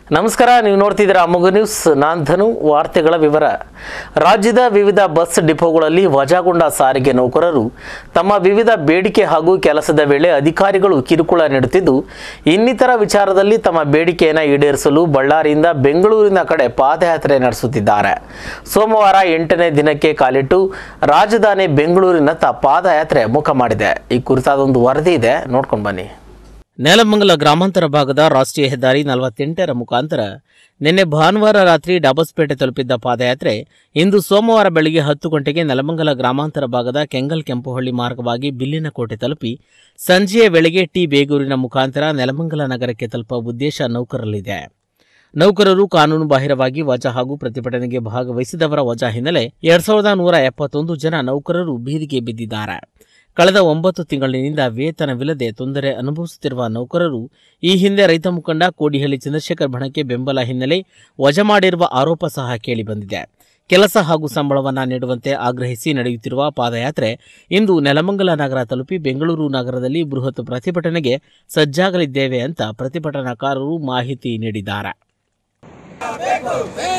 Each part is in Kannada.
ನಮಸ್ಕಾರ ನೀವು ನೋಡ್ತಿದ್ದೀರಾ ಅಮುಗು ನ್ಯೂಸ್ ನಾನ್ ಧನು ವಾರ್ತೆಗಳ ವಿವರ ರಾಜ್ಯದ ವಿವಿಧ ಬಸ್ ಡಿಪೋಗಳಲ್ಲಿ ವಜಾಗೊಂಡ ಸಾರಿಗೆ ನೌಕರರು ತಮ್ಮ ವಿವಿಧ ಬೇಡಿಕೆ ಹಾಗೂ ಕೆಲಸದ ವೇಳೆ ಅಧಿಕಾರಿಗಳು ಕಿರುಕುಳ ನೀಡುತ್ತಿದ್ದು ಇನ್ನಿತರ ವಿಚಾರದಲ್ಲಿ ತಮ್ಮ ಬೇಡಿಕೆಯನ್ನು ಈಡೇರಿಸಲು ಬಳ್ಳಾರಿಯಿಂದ ಬೆಂಗಳೂರಿನ ಕಡೆ ಪಾದಯಾತ್ರೆ ನಡೆಸುತ್ತಿದ್ದಾರೆ ಸೋಮವಾರ ಎಂಟನೇ ದಿನಕ್ಕೆ ಕಾಲಿಟ್ಟು ರಾಜಧಾನಿ ಬೆಂಗಳೂರಿನತ್ತ ಪಾದಯಾತ್ರೆ ಮುಖ ಮಾಡಿದೆ ಈ ಕುರಿತಾದ ಒಂದು ವರದಿ ಇದೆ ನೋಡ್ಕೊಂಡು ಬನ್ನಿ ನೆಲಮಂಗಲ ಗ್ರಾಮಾಂತರ ಭಾಗದ ರಾಷ್ಟ್ರೀಯ ಹೆದ್ದಾರಿ ನಲವತ್ತೆಂಟರ ಮುಖಾಂತರ ನಿನ್ನೆ ಭಾನುವಾರ ರಾತ್ರಿ ಡಾಬಸ್ಪೇಟೆ ತಲುಪಿದ್ದ ಪಾದಯಾತ್ರೆ ಇಂದು ಸೋಮವಾರ ಬೆಳಗ್ಗೆ ಹತ್ತು ಗಂಟೆಗೆ ನೆಲಮಂಗಲ ಗ್ರಾಮಾಂತರ ಭಾಗದ ಕೆಂಗಲ್ ಕೆಂಪುಹಳ್ಳಿ ಮಾರ್ಗವಾಗಿ ಬಿಲ್ಲಿನಕೋಟೆ ತಲುಪಿ ಸಂಜೆಯ ವೇಳೆಗೆ ಟಿ ಬೇಗೂರಿನ ಮುಖಾಂತರ ನೆಲಮಂಗಲ ನಗರಕ್ಕೆ ತಲುಪುವ ಉದ್ದೇಶ ನೌಕರರಲ್ಲಿದೆ ನೌಕರರು ಕಾನೂನು ಬಾಹಿರವಾಗಿ ವಜಾ ಹಾಗೂ ಪ್ರತಿಭಟನೆಗೆ ಭಾಗವಹಿಸಿದವರ ವಜಾ ಹಿನ್ನೆಲೆ ಎರಡ್ ಸಾವಿರದ ನೂರ ಎಪ್ಪತ್ತೊಂದು ಜನ ನೌಕರರು ಬೀದಿಗೆ ಬಿದ್ದಿದ್ದಾರೆ ಕಳೆದ ಒಂಬತ್ತು ತಿಂಗಳಿನಿಂದ ವೇತನವಿಲ್ಲದೆ ತೊಂದರೆ ಅನುಭವಿಸುತ್ತಿರುವ ನೌಕರರು ಈ ಹಿಂದೆ ರೈತ ಮುಖಂಡ ಕೋಡಿಹಳ್ಳಿ ಚಂದ್ರಶೇಖರ್ ಬಣಕ್ಕೆ ಬೆಂಬಲ ಹಿನ್ನೆಲೆ ವಜಾ ಮಾಡಿರುವ ಆರೋಪ ಸಹ ಕೇಳಿಬಂದಿದೆ ಕೆಲಸ ಹಾಗೂ ಸಂಬಳವನ್ನ ನೀಡುವಂತೆ ಆಗ್ರಹಿಸಿ ನಡೆಯುತ್ತಿರುವ ಪಾದಯಾತ್ರೆ ಇಂದು ನೆಲಮಂಗಲ ನಗರ ತಲುಪಿ ಬೆಂಗಳೂರು ನಗರದಲ್ಲಿ ಬೃಹತ್ ಪ್ರತಿಭಟನೆಗೆ ಸಜ್ಜಾಗಲಿದ್ದೇವೆ ಅಂತ ಪ್ರತಿಭಟನಾಕಾರರು ಮಾಹಿತಿ ನೀಡಿದ್ದಾರೆ ಬೇಕು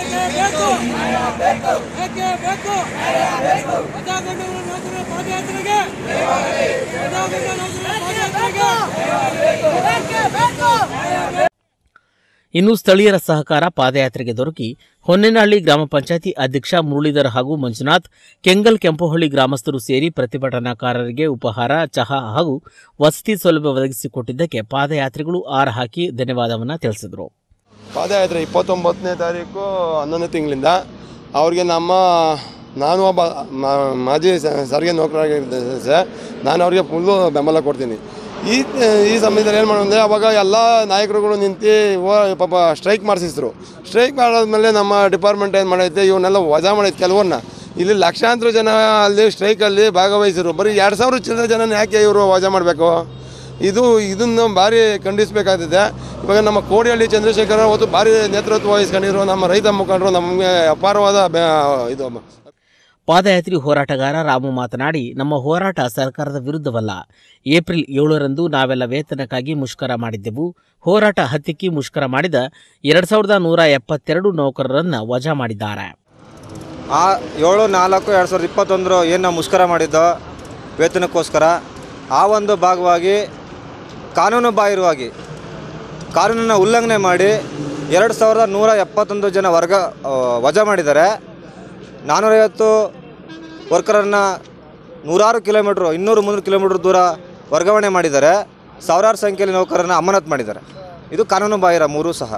ಬೇಕೇ ಬೇಕು ವಜಾಗೊಂಡ ನೌಕರರ ಪಾದಯಾತ್ರೆಗೆ ವಜಾಗೊಂಡ ನೌಕರರ ಪಾದಯಾತ್ರೆಗೆ ಇನ್ನು ಸ್ಥಳೀಯರ ಸಹಕಾರ ಪಾದಯಾತ್ರೆಗೆ ದೊರಕಿ ಹೊನ್ನೇನಹಳ್ಳಿ ಗ್ರಾಮ ಪಂಚಾಯತಿ ಅಧ್ಯಕ್ಷ ಮುರಳೀಧರ್ ಹಾಗೂ ಮಂಜುನಾಥ್ ಕೆಂಗಲ್ ಕೆಂಪುಹಳ್ಳಿ ಗ್ರಾಮಸ್ಥರು ಸೇರಿ ಪ್ರತಿಭಟನಾಕಾರರಿಗೆ ಉಪಹಾರ ಚಹಾ ಹಾಗೂ ವಸತಿ ಸೌಲಭ್ಯ ಒದಗಿಸಿಕೊಟ್ಟಿದ್ದಕ್ಕೆ ಪಾದಯಾತ್ರಿಗಳು ಆರ ಹಾಕಿ ಧನ್ಯವಾದವನ್ನ ತಿಳಿಸಿದರು ಪಾದಯಾತ್ರೆ ಇಪ್ಪತ್ತೊಂಬತ್ತನೇ ತಾರೀಕು ಹನ್ನೊಂದನೇ ತಿಂಗಳಿಂದ ಅವ್ರಿಗೆ ನಮ್ಮ ನಾನು ಒಬ್ಬ ಮಾ- ಮಾಜಿ ಸ- ಸಾರಿಗೆ ನೌಕರಾಗಿದ್ದೆ ಸರ್ ನಾನು ಅವ್ರಿಗೆ ಫುಲ್ಲು ಬೆಂಬಲ ಕೊಡ್ತೀನಿ ಈ ಈ ಸಮಯದಲ್ಲಿ ಏನು ಮಾಡೋದಂದರೆ ಅವಾಗ ಎಲ್ಲ ನಾಯಕರುಗಳು ನಿಂತು ಓ- ಪಾಪ ಸ್ಟ್ರೈಕ್ ಮಾಡಿಸಿದ್ರು ಸ್ಟ್ರೈಕ್ ಮಾಡಾದ್ಮೇಲೆ ನಮ್ಮ ಡಿಪಾರ್ಟ್ಮೆಂಟ್ ಏನು ಮಾಡೈತೆ ಇವನ್ನೆಲ್ಲ ವಜಾ ಮಾಡೈತೆ ಕೆಲವನ್ನ ಇಲ್ಲಿ ಲಕ್ಷಾಂತರ ಜನ ಅಲ್ಲಿ ಸ್ಟ್ರೈಕಲ್ಲಿ ಭಾಗವಹಿಸಿದ್ರು ಬರೀ ಎರಡು ಸಾವಿರ ಚಿಲ್ಲರೆ ಜನ ಯಾಕೆ ಇವರು ವಜಾ ಮಾಡಬೇಕು ಇದು ಇದನ್ನು ಭಾರಿ ಖಂಡಿಸಬೇಕಾಗ್ತದೆ ಇವಾಗ ನಮ್ಮ ಕೋಡಿಹಳ್ಳಿ ಚಂದ್ರಶೇಖರ ಅವತ್ತು ಭಾರಿ ನೇತೃತ್ವ ವಹಿಸ್ಕೊಂಡಿರೋ ನಮ್ಮ ರೈತ ಮುಖಂಡರು ನಮಗೆ ಅಪಾರವಾದ ಬೆ- ಇದು ಪಾದಯಾತ್ರಿ ಹೋರಾಟಗಾರ ರಾಮು ಮಾತನಾಡಿ ನಮ್ಮ ಹೋರಾಟ ಸರ್ಕಾರದ ವಿರುದ್ಧವಲ್ಲ ಏಪ್ರಿಲ್ ಏಳರಂದು ನಾವೆಲ್ಲ ವೇತನಕ್ಕಾಗಿ ಮುಷ್ಕರ ಮಾಡಿದ್ದೆವು ಹೋರಾಟ ಹತ್ತಿಕ್ಕಿ ಮುಷ್ಕರ ಮಾಡಿದ ಎರಡ್ ಸಾವಿರದ ನೂರ ಎಪ್ಪತ್ತೆರಡು ನೌಕರರನ್ನ ವಜಾ ಮಾಡಿದ್ದಾರೆ ಆ ಏಳು ನಾಲ್ಕು ಎರಡು ಸಾವಿರದ ಇಪ್ಪತ್ತೊಂದರ ಏನು ನಾವು ಮುಷ್ಕರ ಮಾಡಿದ್ದೋ ವೇತನಕ್ಕೋಸ್ಕರ ಆ ಒಂದು ಭಾಗವಾಗಿ ಕಾನೂನು ಬಾಹಿರವಾಗಿ ಕಾನೂನನ್ನು ಉಲ್ಲಂಘನೆ ಮಾಡಿ ಎರಡು ಸಾವಿರದ ನೂರ ಎಪ್ಪತ್ತೊಂದು ಜನ ವರ್ಗ ಆ, ವಜಾ ಮಾಡಿದ್ದಾರೆ ನಾನ್ನೂರೈವತ್ತು ವರ್ಕರನ್ನು ನೂರಾರು ಕಿಲೋಮೀಟ್ರು ಇನ್ನೂರು ಮುನ್ನೂರು ಕಿಲೋಮೀಟ್ರ್ ದೂರ ವರ್ಗಾವಣೆ ಮಾಡಿದ್ದಾರೆ ಸಾವಿರಾರು ಸಂಖ್ಯೆಯಲ್ಲಿ ನೌಕರರನ್ನು ಅಮಾನತ್ ಮಾಡಿದ್ದಾರೆ ಇದು ಕಾನೂನು ಬಾಹಿರ ಮೂರೂ ಸಹ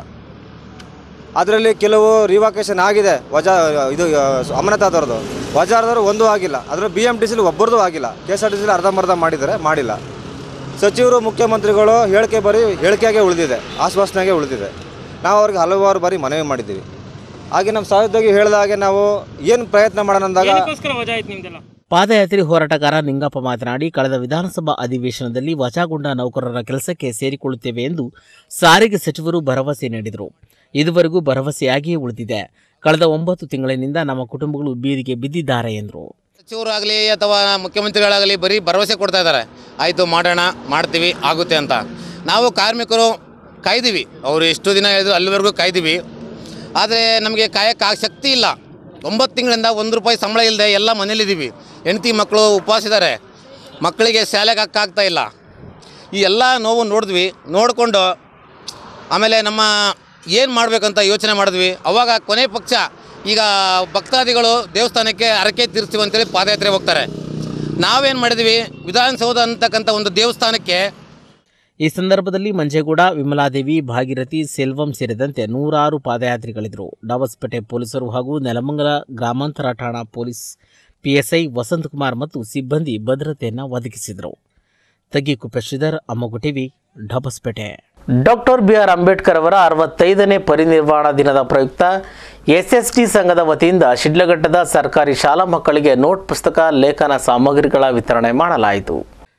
ಅದರಲ್ಲಿ ಕೆಲವು ರಿವಾಕೇಶನ್ ಆಗಿದೆ ವಜಾ ಇದು ಆ, ಅಮನತಾದವ್ರದ್ದು ವಜಾರದವರು ಒಂದೂ ಆಗಿಲ್ಲ ಅದರ ಬಿ ಎಮ್ ಟಿ ಸಿಲಿ ಒಬ್ಬರದು ಆಗಿಲ್ಲ ಕೆ ಎಸ್ ಆರ್ ಟಿ ಸಿಲಿ ಅರ್ಧಂಬರ್ಧ ಮಾಡಿದ್ದಾರೆ ಮಾಡಿಲ್ಲ ಸಚಿವರು ಮುಖ್ಯಮಂತ್ರಿಗಳು ಹೇಳಿಕೆ ಬರೀ ಹೇಳಿಕೆಯಾಗೆ ಉಳಿದಿದೆ ಆಶ್ವಾಸನೆಗೆ ಉಳಿದಿದೆ ನಾವು ಅವ್ರಿಗೆ ಹಲವಾರು ಬಾರಿ ಮನವಿ ಮಾಡಿದ್ದೀವಿ ಹಾಗೆ ನಮ್ಮ ಸಹೋದ್ಯೋಗಿ ಹೇಳಿದ ಹಾಗೆ ನಾವು ಏನು ಪ್ರಯತ್ನ ಮಾಡೋಣ ಅಂದಾಗ ಪಾದಯಾತ್ರೆ ಹೋರಾಟಗಾರ ನಿಂಗಪ್ಪ ಮಾತನಾಡಿ ಕಳೆದ ವಿಧಾನಸಭಾ ಅಧಿವೇಶನದಲ್ಲಿ ವಜಾಗೊಂಡ ನೌಕರರ ಕೆಲಸಕ್ಕೆ ಸೇರಿಕೊಳ್ಳುತ್ತೇವೆ ಎಂದು ಸಾರಿಗೆ ಸಚಿವರು ಭರವಸೆ ನೀಡಿದರು ಇದುವರೆಗೂ ಭರವಸೆಯಾಗಿಯೇ ಉಳಿದಿದೆ ಕಳೆದ ಒಂಬತ್ತು ತಿಂಗಳಿನಿಂದ ನಮ್ಮ ಕುಟುಂಬಗಳು ಬೀದಿಗೆ ಬಿದ್ದಿದ್ದಾರೆ ಎಂದರು ಸಚಿವರಾಗಲಿ ಅಥವಾ ಮುಖ್ಯಮಂತ್ರಿಗಳಾಗಲಿ ಬರೀ ಭರವಸೆ ಕೊಡ್ತಾ ಇದ್ದಾರೆ ಆಯಿತು ಮಾಡೋಣ ಮಾಡ್ತೀವಿ ಆಗುತ್ತೆ ಅಂತ ನಾವು ಕಾರ್ಮಿಕರು ಕಾಯ್ದೀವಿ ಅವರು ಎಷ್ಟು ದಿನ ಹೇಳಿದ್ರು ಅಲ್ಲಿವರೆಗೂ ಕಾಯ್ದೀವಿ ಆದರೆ ನಮಗೆ ಕಾಯಕ್ಕೆ ಆ ಶಕ್ತಿ ಇಲ್ಲ ಒಂಬತ್ತು ತಿಂಗಳಿಂದ ಒಂದು ರೂಪಾಯಿ ಸಂಬಳ ಇಲ್ಲದೆ ಎಲ್ಲ ಮನೇಲಿದ್ದೀವಿ ಹೆಂಡತಿ ಮಕ್ಕಳು ಉಪವಾಸ ಇದ್ದಾರೆ ಮಕ್ಕಳಿಗೆ ಶಾಲೆಗೆ ಹಾಕಾಗ್ತಾ ಇಲ್ಲ ಈ ಎಲ್ಲ ನೋವು ನೋಡಿದ್ವಿ ನೋಡಿಕೊಂಡು ಆಮೇಲೆ ನಮ್ಮ ಏನು ಮಾಡಬೇಕಂತ ಯೋಚನೆ ಮಾಡಿದ್ವಿ ಅವಾಗ ಕೊನೆ ಪಕ್ಷ ಈಗ ಭಕ್ತಾದಿಗಳು ದೇವಸ್ಥಾನಕ್ಕೆ ಹರಕೆ ತೀರಿಸ್ತೀವಿ ಅಂತೇಳಿ ಪಾದಯಾತ್ರೆ ಹೋಗ್ತಾರೆ ನಾವೇನು ಮಾಡಿದ್ವಿ ವಿಧಾನಸೌಧ ಅಂತಕ್ಕಂಥ ಒಂದು ದೇವಸ್ಥಾನಕ್ಕೆ ಈ ಸಂದರ್ಭದಲ್ಲಿ ಮಂಜೇಗೌಡ ವಿಮಲಾದೇವಿ ಭಾಗೀರಥಿ ಸೆಲ್ವಂ ಸೇರಿದಂತೆ ನೂರಾರು ಪಾದಯಾತ್ರಿಗಳಿದ್ದರು ಡಾಬಸ್ಪೇಟೆ ಪೊಲೀಸರು ಹಾಗೂ ನೆಲಮಂಗಲ ಗ್ರಾಮಾಂತರ ಠಾಣಾ ಪೊಲೀಸ್ ಪಿಎಸ್ಐ ವಸಂತಕುಮಾರ್ ಮತ್ತು ಸಿಬ್ಬಂದಿ ಭದ್ರತೆಯನ್ನು ಒದಗಿಸಿದರು ತಗ್ಗಿಕುಪ್ಪೆ ಶ್ರೀಧರ್ ಅಮ್ಮಗು ಟಿವಿ ಡಾಬಸ್ಪೇಟೆ ಡಾಕ್ಟರ್ ಬಿ ಆರ್ ಅಂಬೇಡ್ಕರ್ ಅವರ ಅರವತ್ತೈದನೇ ಪರಿನಿರ್ವಾಣ ದಿನದ ಪ್ರಯುಕ್ತ ಎಸ್ಎಸ್ಟಿ ಸಂಘದ ವತಿಯಿಂದ ಶಿಡ್ಲಘಟ್ಟದ ಸರ್ಕಾರಿ ಶಾಲಾ ಮಕ್ಕಳಿಗೆ ನೋಟ್ ಪುಸ್ತಕ ಲೇಖನ ಸಾಮಗ್ರಿಗಳ ವಿತರಣೆ ಮಾಡಲಾಯಿತು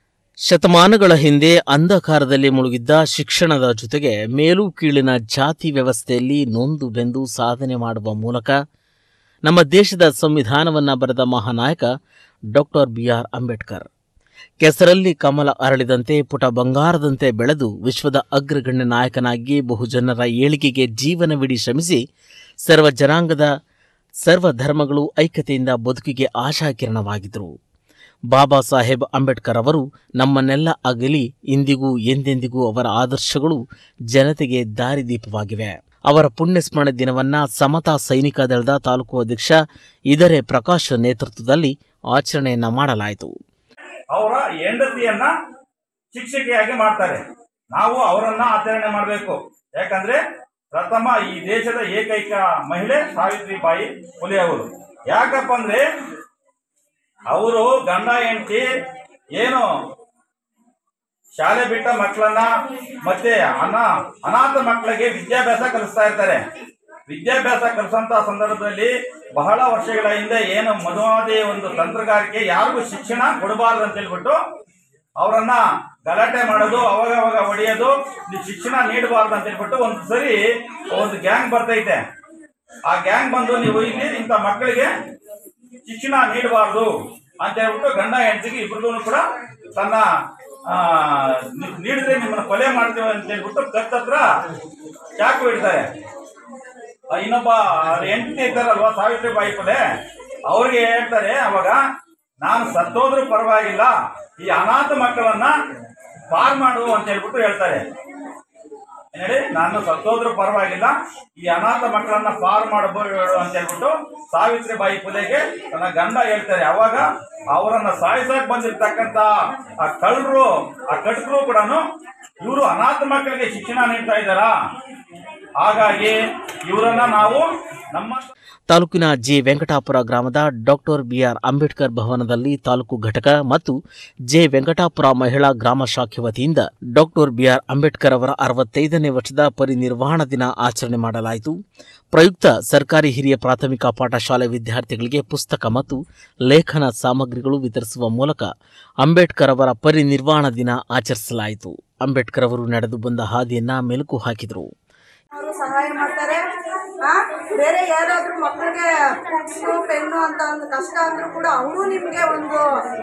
ಶತಮಾನಗಳ ಹಿಂದೆ ಅಂಧಕಾರದಲ್ಲಿ ಮುಳುಗಿದ್ದ ಶಿಕ್ಷಣದ ಜೊತೆಗೆ ಮೇಲು ಕೀಳಿನ ಜಾತಿ ವ್ಯವಸ್ಥೆಯಲ್ಲಿ ನೊಂದು ಬೆಂದು ಸಾಧನೆ ಮಾಡುವ ಮೂಲಕ ನಮ್ಮ ದೇಶದ ಸಂವಿಧಾನವನ್ನು ಬರೆದ ಮಹಾನಾಯಕ ಡಾಕ್ಟರ್ ಬಿ ಆರ್ ಅಂಬೇಡ್ಕರ್ ಕೆಸರಲ್ಲಿ ಕಮಲ ಅರಳಿದಂತೆ ಪುಟ ಬಂಗಾರದಂತೆ ಬೆಳೆದು ವಿಶ್ವದ ಅಗ್ರಗಣ್ಯ ನಾಯಕನಾಗಿ ಬಹುಜನರ ಏಳಿಗೆಗೆ ಜೀವನವಿಡೀ ಶ್ರಮಿಸಿ ಸರ್ವ ಜನಾಂಗದ ಸರ್ವ ಧರ್ಮಗಳು ಐಕ್ಯತೆಯಿಂದ ಬದುಕಿಗೆ ಆಶಾಕಿರಣವಾಗಿದ್ದರು ಬಾಬಾ ಸಾಹೇಬ್ ಅಂಬೇಡ್ಕರ್ ಅವರು ನಮ್ಮನ್ನೆಲ್ಲ ಅಗಲಿ ಇಂದಿಗೂ ಎಂದೆಂದಿಗೂ ಅವರ ಆದರ್ಶಗಳು ಜನತೆಗೆ ದಾರಿದೀಪವಾಗಿವೆ ಅವರ ಪುಣ್ಯಸ್ಮರಣೆ ದಿನವನ್ನ ಸಮತಾ ಸೈನಿಕ ದಳದ ತಾಲೂಕು ಅಧ್ಯಕ್ಷ ಇದರೆ ಪ್ರಕಾಶ್ ನೇತೃತ್ವದಲ್ಲಿ ಆಚರಣೆಯನ್ನ ಮಾಡಲಾಯಿತು ಅವರ ಹೆಂಡತಿಯನ್ನ ಶಿಕ್ಷಕಿಯಾಗಿ ಮಾಡ್ತಾರೆ ನಾವು ಅವರನ್ನ ಆಚರಣೆ ಮಾಡಬೇಕು ಯಾಕಂದ್ರೆ ಪ್ರಥಮ ಈ ದೇಶದ ಏಕೈಕ ಮಹಿಳೆ ಸಾವಿತ್ರಿಬಾಯಿ ಫುಲೆ ಅವರು ಯಾಕಪ್ಪ ಅಂದ್ರೆ ಅವರು ಗಂಡ ಹೆಂಡತಿ ಏನು ಶಾಲೆ ಬಿಟ್ಟ ಮಕ್ಕಳನ್ನ ಮತ್ತೆ ಅನ ಅನಾಥ ಮಕ್ಕಳಿಗೆ ವಿದ್ಯಾಭ್ಯಾಸ ಕಲಿಸ್ತಾ ಇರ್ತಾರೆ ವಿದ್ಯಾಭ್ಯಾಸ ಕಲಿಸಂತ ಸಂದರ್ಭದಲ್ಲಿ ಬಹಳ ವರ್ಷಗಳ ಹಿಂದೆ ಏನು ಮದುವಾದಿ ಒಂದು ತಂತ್ರಗಾರಿಕೆ ಯಾರಿಗೂ ಶಿಕ್ಷಣ ಕೊಡಬಾರ್ದು ಅಂತ ಹೇಳ್ಬಿಟ್ಟು ಅವರನ್ನ ಗಲಾಟೆ ಮಾಡೋದು ಅವಾಗ ಅವಾಗ ಹೊಡೆಯೋದು ನೀವು ಶಿಕ್ಷಣ ನೀಡಬಾರ್ದು ಅಂತ ಹೇಳ್ಬಿಟ್ಟು ಒಂದು ಸರಿ ಒಂದು ಗ್ಯಾಂಗ್ ಬರ್ತೈತೆ ಆ ಗ್ಯಾಂಗ್ ಬಂದು ನೀವು ಇಲ್ಲಿ ಇಂಥ ಮಕ್ಕಳಿಗೆ ಶಿಕ್ಷಣ ನೀಡಬಾರ್ದು ಅಂತ ಹೇಳ್ಬಿಟ್ಟು ಗಂಡ ಹೆಂಡತಿಗೆ ಇಬ್ರಿಗೂ ಕೂಡ ತನ್ನ ಆ, ನೀ- ನೀಡಿದ್ರೆ ನಿಮ್ಮನ್ನ ಕೊಲೆ ಮಾಡ್ತೇವೆ ಅಂತ ಹೇಳ್ಬಿಟ್ಟು ಕತ್ತತ್ರ ಚಾಕು ಇಡ್ತಾರೆ ಆ, ಇನ್ನೊಬ್ಬ ಹೆಂಡತಿ ಇದ್ದಾರಲ್ವಾ ಸಾವಿತ್ರಿ ಬಾಯಿ ಪುಲೆ ಅವ್ರಿಗೆ ಹೇಳ್ತಾರೆ ಅವಾಗ ನಾನು ಸತ್ತೋದ್ರೂ ಪರವಾಗಿಲ್ಲ ಈ ಅನಾಥ ಮಕ್ಕಳನ್ನ ಪಾರ್ ಮಾಡು ಅಂತ ಹೇಳ್ಬಿಟ್ಟು ಹೇಳ್ತಾರೆ ಏನ್ ಹೇಳಿ ನಾನು ಸತ್ತೋದ್ರೂ ಪರವಾಗಿಲ್ಲ ಈ ಅನಾಥ ಮಕ್ಕಳನ್ನ ಪಾರ್ ಮಾಡಬಹುದು ಅಂತ ಹೇಳ್ಬಿಟ್ಟು ಸಾವಿತ್ರಿ ಬಾಯಿ ಪುಲೆಗೆ ತನ್ನ ಗಂಡ ಹೇಳ್ತಾರೆ ಅವಾಗ ಅವರನ್ನ ಸಾಯಿಸಕ್ ಬಂದಿರ್ತಕ್ಕಂತ ಆ ಕಳ್ಳರು ಆ ಕಟ್ಕರು ಕೂಡ ಇವರು ಅನಾಥ ಮಕ್ಕಳಿಗೆ ಶಿಕ್ಷಣ ನೀಡ್ತಾ ಇದ್ದಾರಾ ಹಾಗಾಗಿ ಇವರನ್ನ ನಾವು ನಮ್ಮ ತಾಲೂಕಿನ ಜೆ ವೆಂಕಟಾಪುರ ಗ್ರಾಮದ ಡಾಕ್ಟರ್ ಬಿಆರ್ ಅಂಬೇಡ್ಕರ್ ಭವನದಲ್ಲಿ ತಾಲೂಕು ಘಟಕ ಮತ್ತು ಜೆ ವೆಂಕಟಾಪುರ ಮಹಿಳಾ ಗ್ರಾಮ ಶಾಖೆ ವತಿಯಿಂದ ಡಾಕ್ಟರ್ ಬಿಆರ್ ಅಂಬೇಡ್ಕರ್ ಅವರ ಅರವತ್ತೈದನೇ ವರ್ಷದ ಪರಿನಿರ್ವಹಣಾ ದಿನ ಆಚರಣೆ ಮಾಡಲಾಯಿತು ಪ್ರಯುಕ್ತ ಸರ್ಕಾರಿ ಹಿರಿಯ ಪ್ರಾಥಮಿಕ ಪಾಠಶಾಲೆ ವಿದ್ಯಾರ್ಥಿಗಳಿಗೆ ಪುಸ್ತಕ ಮತ್ತು ಲೇಖನ ಸಾಮಗ್ರಿಗಳು ವಿತರಿಸುವ ಮೂಲಕ ಅಂಬೇಡ್ಕರ್ ಅವರ ಪರಿನಿರ್ವಾಣ ದಿನ ಆಚರಿಸಲಾಯಿತು ಅಂಬೇಡ್ಕರ್ ಅವರು ನಡೆದು ಬಂದ ಹಾದಿಯನ್ನ ಮೆಲುಕು ಹಾಕಿದರು ಅವರು ಸಹಾಯ ಮಾಡ್ತಾರೆ ಆ ಬೇರೆ ಯಾರಾದ್ರೂ ಮಕ್ಕಳಿಗೆ ಬುಕ್ಸು ಪೆನ್ನು ಅಂತ ಒಂದು ಕಷ್ಟ ಅಂದ್ರೂ ಕೂಡ ಅವರು ನಿಮಗೆ ಒಂದು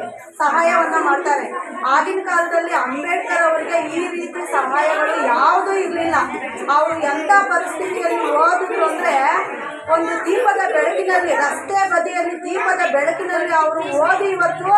ಸಹಾಯವನ್ನ ಮಾಡ್ತಾರೆ ಆಗಿನ ಕಾಲದಲ್ಲಿ ಅಂಬೇಡ್ಕರ್ ಅವರಿಗೆ ಈ ರೀತಿ ಸಹಾಯಗಳು ಯಾವುದೂ ಇರಲಿಲ್ಲ ಅವರು ಎಂಥ ಪರಿಸ್ಥಿತಿಯಲ್ಲಿ ಓದಿದ್ರು ಅಂದ್ರೆ ಒಂದು ದೀಪದ ಬೆಳಕಿನಲ್ಲಿ ರಸ್ತೆ ಬದಿಯಲ್ಲಿ ದೀಪದ ಬೆಳಕಿನಲ್ಲಿ ಅವರು ಓದಿ ಇವತ್ತು